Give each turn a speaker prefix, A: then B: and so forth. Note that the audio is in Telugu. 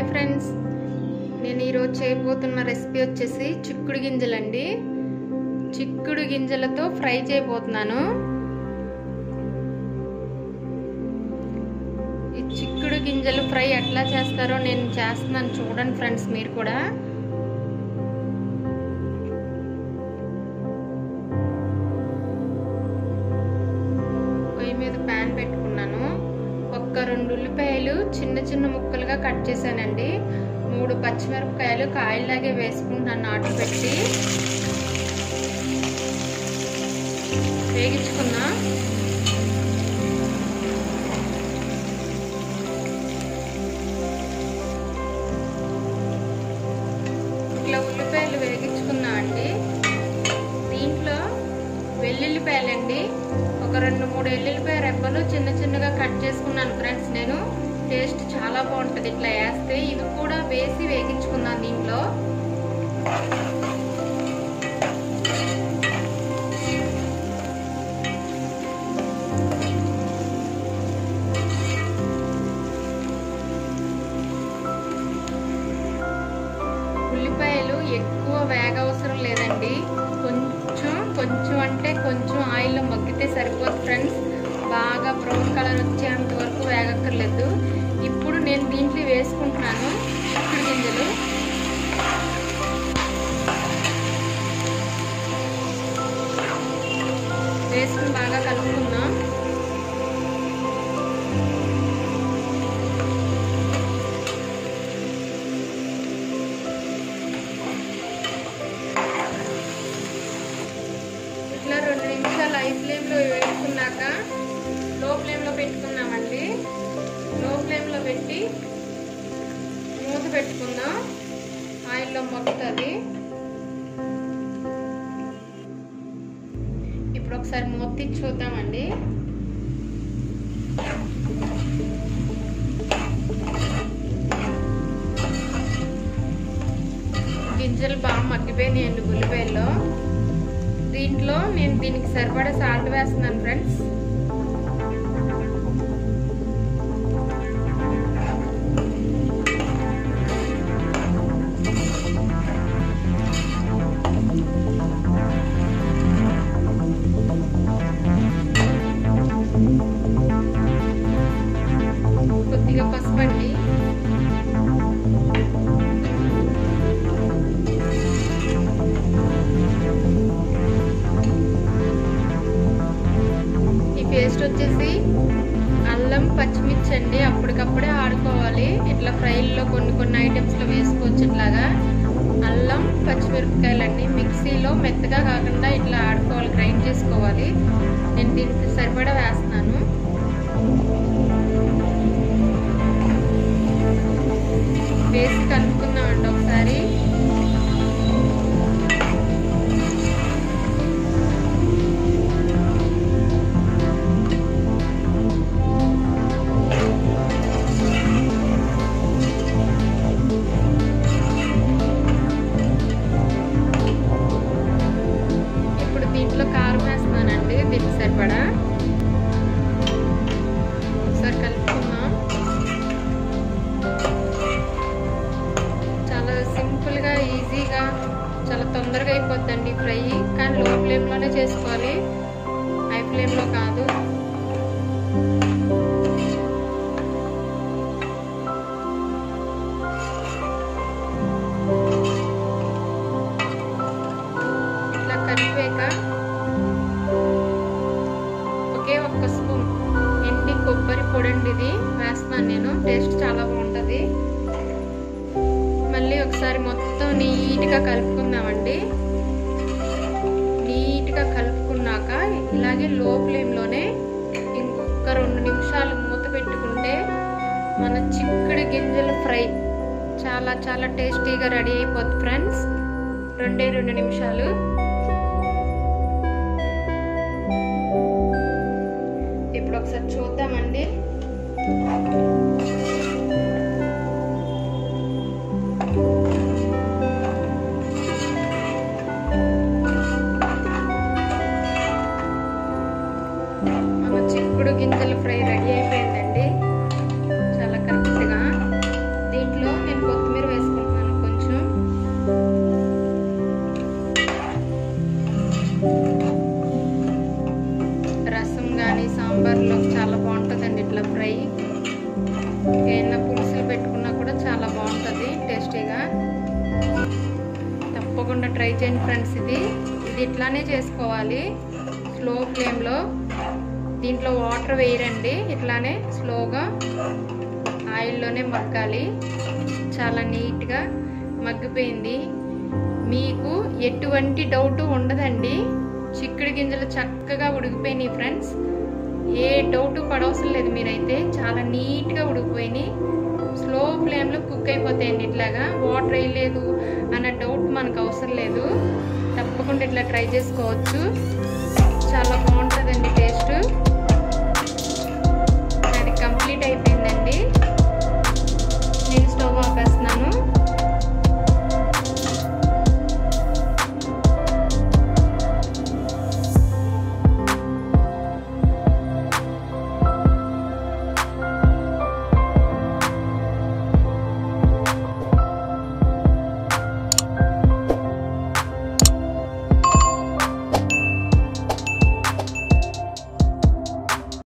A: ఫ్రెండ్స్ నేను ఈరోజు చేయబోతున్న రెసిపీ వచ్చేసి చిక్కుడు గింజలండి చిక్కుడు గింజలతో ఫ్రై చేయబోతున్నాను ఈ చిక్కుడు గింజలు ఫ్రై ఎట్లా చేస్తారో నేను చేస్తున్నాను చూడండి ఫ్రెండ్స్ మీరు కూడా పొయ్యి మీద ప్యాన్ పెట్టుకున్నాను ఒక్క రెండు ఉల్లిపాయలు చిన్న చిన్న ముక్కలుగా కట్ చేశానండి మూడు పచ్చిమిరపకాయలు కాయలాగే వేసుకుంటున్నాను నాటు పెట్టి వేగించుకున్నా ఇట్లా ఉల్లిపాయలు వేగించుకున్నా అండి దీంట్లో వెల్లుల్లిపాయలండి ఒక రెండు మూడు వెల్లుల్లిపాయ రెబ్బలు చిన్న చిన్నగా కట్ చేసుకున్నాను ఫ్రెండ్స్ నేను టేస్ట్ చాలా బాగుంటుంది ఇట్లా వేస్తే ఇవి కూడా వేసి వేగించుకున్నాను దీంట్లో ఉల్లిపాయలు ఎక్కువ వేగ అవసరం లేదండి కొంచెం కొంచెం అంటే కొంచెం ఆయిల్లో మగ్గితే సరిపోదు ఫ్రెండ్స్ బాగా బ్రౌన్ కలర్ వచ్చేంత వరకు వేగక్కర్లేదు ఇప్పుడు నేను దీంట్లో వేసుకుంటున్నాను చిక్కుడు గింజలు వేసుకుని బాగా కలుపుకుందాం ఇట్లా రెండు నిమిషాలు హై ఫ్లేమ్లో వేసుకున్నాక లో ఫ్లేమ్లో పెట్టుకున్నామండి లో ఫ్లేమ్లో పెట్టి మూత పెట్టుకుందాం ఆయిల్లో మొక్కుతుంది ఇప్పుడు ఒకసారి మూత తీసి చూద్దామండి గింజలు బాగా మగ్గిపోయినాయండి ఉల్లిపాయల్లో దీంట్లో నేను దీనికి సరిపడా సాల్ట్ వేస్తున్నాను ఫ్రెండ్స్ కొద్దిగా పసుపు అండి ఈ పేస్ట్ వచ్చేసి అల్లం పచ్చిమిర్చి అండి అప్పటికప్పుడే ఆడుకోవాలి ఇట్లా ఫ్రైల్లో కొన్ని కొన్ని ఐటమ్స్లో వేసుకోవచ్చు ఇట్లాగా అల్లం పచ్చిమిరపకాయలు అండి మిక్సీలో మెత్తగా కాకుండా ఇట్లా ఆడుకోవాలి గ్రైండ్ చేసుకోవాలి నేను దీనికి సరిపడా వేస్తున్నాను వేసి కలుపుకుందామండి ఒకసారి ఇప్పుడు దీంట్లో కారం వేస్తున్నానండి దీనికి సరిపడా ఒకసారి కలుపుకుందాం చాలా సింపుల్గా ఈజీగా చాలా తొందరగా అయిపోద్దండి ఫ్రై కానీ లో ఫ్లేమ్లోనే చేసుకోవాలి హై ఫ్లేమ్లో కాదు ఇట్లా కలిపాక ఒకే ఒక్క స్పూన్ ఎండి కొబ్బరి పొడి అండి ఇది వేస్తున్నాను నేను టేస్ట్ చాలా బాగుంటుంది మళ్ళీ ఒకసారి మొత్తం నీట్గా కలుపుకుందామండి నీట్గా కలుపుకున్నాక ఇలాగే లో ఫ్లేమ్లోనే ఇంకొక రెండు నిమిషాలు మూత పెట్టుకుంటే మన చిక్కుడు గింజల ఫ్రై చాలా చాలా టేస్టీగా రెడీ అయిపోద్ది ఫ్రెండ్స్ రెండే రెండు నిమిషాలు ఇప్పుడు ఒకసారి చూద్దామండి మన చిక్కుడు గింజల ఫ్రై రెడీ అయిపోయిందండి చాలా కరెక్ట్గా దీంట్లో నేను ఫ్రై ఏమైనా పులుసులు పెట్టుకున్నా కూడా చాలా బాగుంటుంది టేస్టీగా తప్పకుండా ట్రై చేయండి ఫ్రెండ్స్ ఇది ఇది ఇట్లానే చేసుకోవాలి స్లో ఫ్లేమ్లో దీంట్లో వాటర్ వేయరండి ఇట్లానే స్లోగా ఆయిల్లోనే మగ్గాలి చాలా నీట్గా మగ్గిపోయింది మీకు ఎటువంటి డౌట్ ఉండదండి చిక్కుడు గింజలు చక్కగా ఉడికిపోయినాయి ఫ్రెండ్స్ ఏ డౌట్ పడవసరం లేదు మీరైతే చాలా నీట్గా ఉడికిపోయినాయి స్లో ఫ్లేమ్లో కుక్ అయిపోతాయండి ఇట్లాగా వాటర్ వేయలేదు అన్న డౌట్ మనకు అవసరం లేదు తప్పకుండా ఇట్లా ట్రై చేసుకోవచ్చు